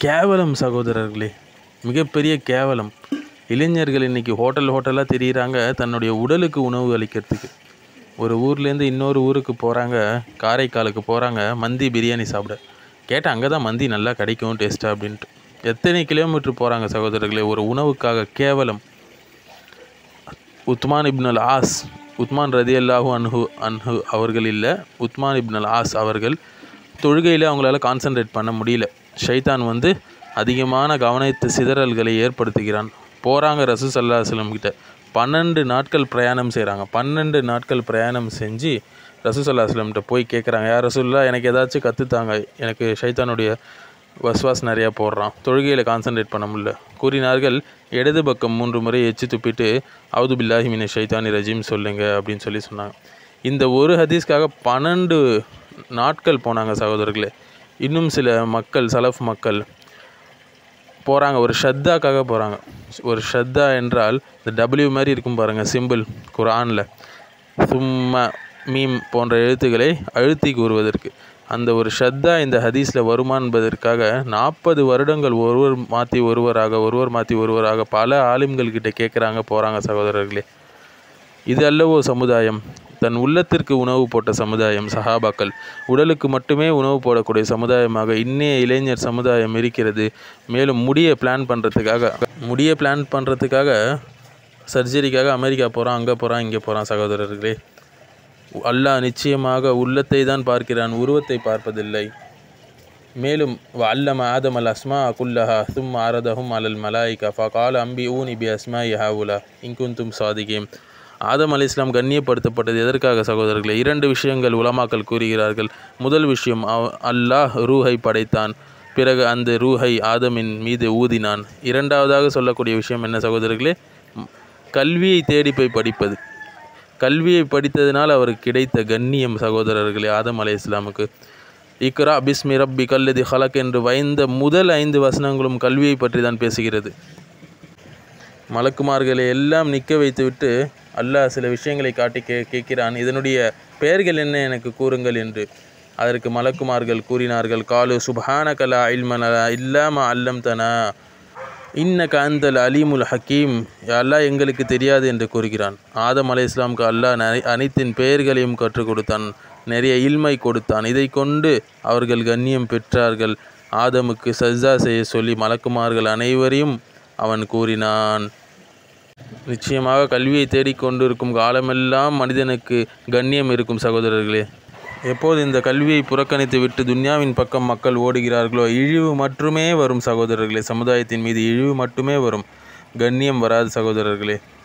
கேவலம் சகோதரர்களே மிகப்பெரிய கேவலம் இளைஞர்கள் இன்னைக்கு ஹோட்டல் ஹோட்டலாக தெரியுறாங்க தன்னுடைய உடலுக்கு உணவு அளிக்கிறதுக்கு ஒரு ஊர்லேருந்து இன்னொரு ஊருக்கு போகிறாங்க காரைக்காலுக்கு போகிறாங்க மந்தி பிரியாணி சாப்பிட கேட்டால் அங்கே தான் மந்தி நல்லா கிடைக்கும் டேஸ்ட்டாக அப்படின்ட்டு எத்தனை கிலோமீட்டர் போகிறாங்க சகோதரர்களே ஒரு உணவுக்காக கேவலம் உத்மான் இப்னு அல் ஆஸ் உத்மான் ரதி அல்லாஹு அன்ஹு அன்ஹு அவர்கள் இல்லை உத்மான் இப்னு அல் ஆஸ் அவர்கள் தொழுகையில் அவங்களால கான்சென்ட்ரேட் பண்ண முடியல ஷைத்தான் வந்து அதிகமான கவனத்து சிதறல்களை ஏற்படுத்துகிறான் போகிறாங்க ரசூ சல்லா கிட்ட பன்னெண்டு நாட்கள் பிரயாணம் செய்கிறாங்க பன்னெண்டு நாட்கள் பிரயாணம் செஞ்சு ரசூ சல்லா கிட்ட போய் கேட்குறாங்க யார் ரசூல்லா எனக்கு ஏதாச்சும் கற்றுத்தாங்க எனக்கு ஷைத்தானுடைய வஸ்வாஸ் நிறையா போடுறான் தொழுகையில் கான்சென்ட்ரேட் பண்ண முடியல கூறினார்கள் இடது பக்கம் மூன்று முறை எச்சி துப்பிட்டு அவுது பில்லாஹி மின ஷைத்தானி ரஜீம் சொல்லுங்க அப்படின்னு சொல்லி சொன்னாங்க இந்த ஒரு ஹதீஸ்க்காக பன்னெண்டு நாட்கள் போனாங்க சகோதரர்களே இன்னும் சில மக்கள் சலஃப் மக்கள் போகிறாங்க ஒரு ஷத்தாக்காக போகிறாங்க ஒரு ஷத்தா என்றால் இந்த டபிள்யூ மாதிரி இருக்கும் பாருங்கள் சிம்பிள் குரானில் சும்மா மீம் போன்ற எழுத்துக்களை அழுத்தி கூறுவதற்கு அந்த ஒரு ஷத்தா இந்த ஹதீஸில் வருமா என்பதற்காக நாற்பது வருடங்கள் ஒருவர் மாற்றி ஒருவராக ஒருவர் மாற்றி ஒருவராக பல ஆலிம்கள் கிட்ட கேட்குறாங்க போகிறாங்க சகோதரர்களே இது அல்லவோ சமுதாயம் தன் உள்ளத்திற்கு உணவு போட்ட சமுதாயம் சஹாபாக்கள் உடலுக்கு மட்டுமே உணவு போடக்கூடிய சமுதாயமாக இன்னைய இளைஞர் சமுதாயம் இருக்கிறது மேலும் முடியை பிளான் பண்ணுறதுக்காக முடியை பிளான் பண்ணுறதுக்காக சர்ஜரிக்காக அமெரிக்கா போகிறான் அங்கே போகிறான் இங்கே போகிறான் சகோதரர்களே அல்லாஹ் நிச்சயமாக உள்ளத்தை தான் பார்க்கிறான் உருவத்தை பார்ப்பதில்லை மேலும் அல்லம ஆதம் அல் அஸ்மா குல்லஹா தும் ஆரதஹும் அலல் மலாய்கா ஃபகால அம்பி ஊனி பி அஸ்மா யஹாவுலா இங்குந்தும் சாதிகேம் ஆதம் அலி இஸ்லாம் கண்ணியப்படுத்தப்பட்டது எதற்காக சகோதரர்களே இரண்டு விஷயங்கள் உலமாக்கள் கூறுகிறார்கள் முதல் விஷயம் அவ- அல்லாஹ் ரூஹை படைத்தான் பிறகு அந்த ரூஹை ஆதமின் மீது ஊதினான் இரண்டாவதாக சொல்லக்கூடிய விஷயம் என்ன சகோதரர்களே ம், கல்வியை தேடி போய் படிப்பது கல்வியை படித்ததினால் அவருக்கு கிடைத்த கண்ணியம் சகோதரர்களே ஆதம் அலை இஸ்லாமுக்கு இக்ரா பிஸ்மி ரப்பி கல்லதி ஹலக் என்று வைந்த முதல் ஐந்து வசனங்களும் கல்வியை பற்றி தான் பேசுகிறது மலக்குமார்களை எல்லாம் நிற்க வைத்துவிட்டு அல்லாஹ் சில விஷயங்களை காட்டி கே கேட்கிறான் இதனுடைய பெயர்கள் என்ன எனக்கு கூறுங்கள் என்று அதற்கு மலக்குமார்கள் கூறினார்கள் காலு சுப்ஹான கலா இல்மனலா இல்லாம அல்லம் தனா இன்னக அந்தல் அலீமுல் ஹக்கீம் யா அல்லாஹ் எங்களுக்கு தெரியாது என்று கூறுகிறான் ஆதம் அலை இஸ்லாமுக்கு அல்லாஹ் நிறை- அனைத்தின் பெயர்களையும் கற்றுக் கொடுத்தான் நிறைய இல்மை கொடுத்தான் இதை கொண்டு அவர்கள் கண்ணியம் பெற்றார்கள் ஆதமுக்கு சஜ்ஜா செய்ய சொல்லி மலக்குமார்கள் அனைவரையும் அவன் கூறினான் நிச்சயமாக கல்வியை தேடிக்கொண்டிருக்கும் காலமெல்லாம் மனிதனுக்கு கண்ணியம் இருக்கும் சகோதரர்களே எப்போது இந்த கல்வியை புறக்கணித்து விட்டு துன்யாவின் பக்கம் மக்கள் ஓடுகிறார்களோ இழிவு மட்டுமே வரும் சகோதரர்களே சமுதாயத்தின் மீது இழிவு மட்டுமே வரும் கண்ணியம் வராது சகோதரர்களே